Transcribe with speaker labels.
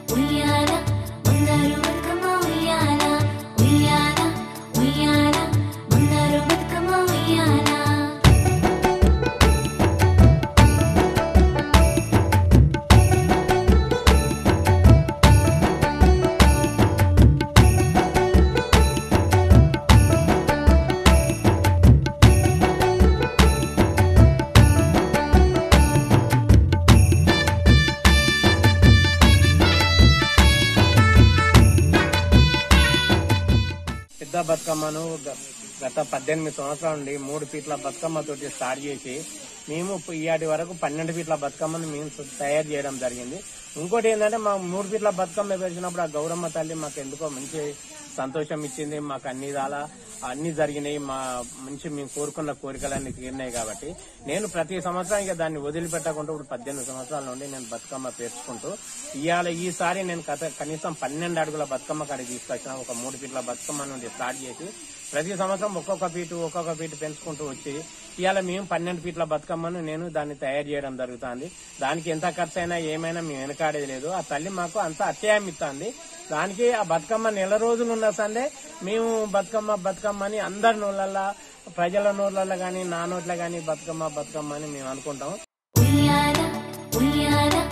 Speaker 1: ఉయ్యాల బంగారు బతుకమ్మ ఉయ్యాల ఉయ్యాల ఉయ్యాల బంగారు బతుకమ్మ ఉయ్యాల
Speaker 2: పెద్ద బతుకమ్మను గ- గత పద్దెనిమిది సంవత్సరాల నుండి మూడు ఫీట్ల బతుకమ్మ తోటి స్టార్ట్ చేసి మేము ఇయాటి వరకు పన్నెండు ఫీట్ల బతుకమ్మను మేము స- తయారు చేయడం జరిగింది ఇంకోటి ఏంటంటే మా మూడు ఫీట్ల బతుకమ్మ పెరిచినప్పుడు ఆ గౌరమ్మ తల్లి మాకు ఎందుకో మంచి సంతోషం ఇచ్చింది మాకు అన్ని విధాలా అన్ని జరిగినాయి మా మంచి మేము కోరుకున్న కోరికలన్నీ తీరినాయి కాబట్టి నేను ప్రతి సంవత్సరం ఇక దాన్ని వదిలిపెట్టకుండా ఇప్పుడు పద్దెనిమిది సంవత్సరాల నుండి నేను బతుకమ్మ పేర్చుకుంటూ ఇవాళ ఈసారి నేను కథ కనీసం పన్నెండు అడుగుల బతుకమ్మ కాడికి తీసుకొచ్చిన ఒక మూడు ఫీట్ల బతుకమ్మ నుండి స్టార్ట్ చేసి ప్రతి సంవత్సరం ఒక్కొక్క ఫీటు ఒక్కొక్క ఫీటు పెంచుకుంటూ వచ్చి ఇవాళ మేము పన్నెండు ఫీట్ల బతుకమ్మను నేను దాన్ని తయారు చేయడం జరుగుతుంది దానికి ఎంత ఖర్చు అయినా ఏమైనా మేము వెనకాడేది లేదు ఆ తల్లి మాకు అంత అత్యాయం ఇస్తుంది దానికి ఆ బతుకమ్మ నెల రోజులు ఉన్న సండే మేము బతుకమ్మ బతుకమ్మ అని అందరి నోళ్ళల్లో ప్రజల నోళ్ళల్లో గాని నా నోట్ల గాని బతుకమ్మ బతుకమ్మ అని మేము అనుకుంటాం
Speaker 1: ఉయ్యాల ఉయ్యాల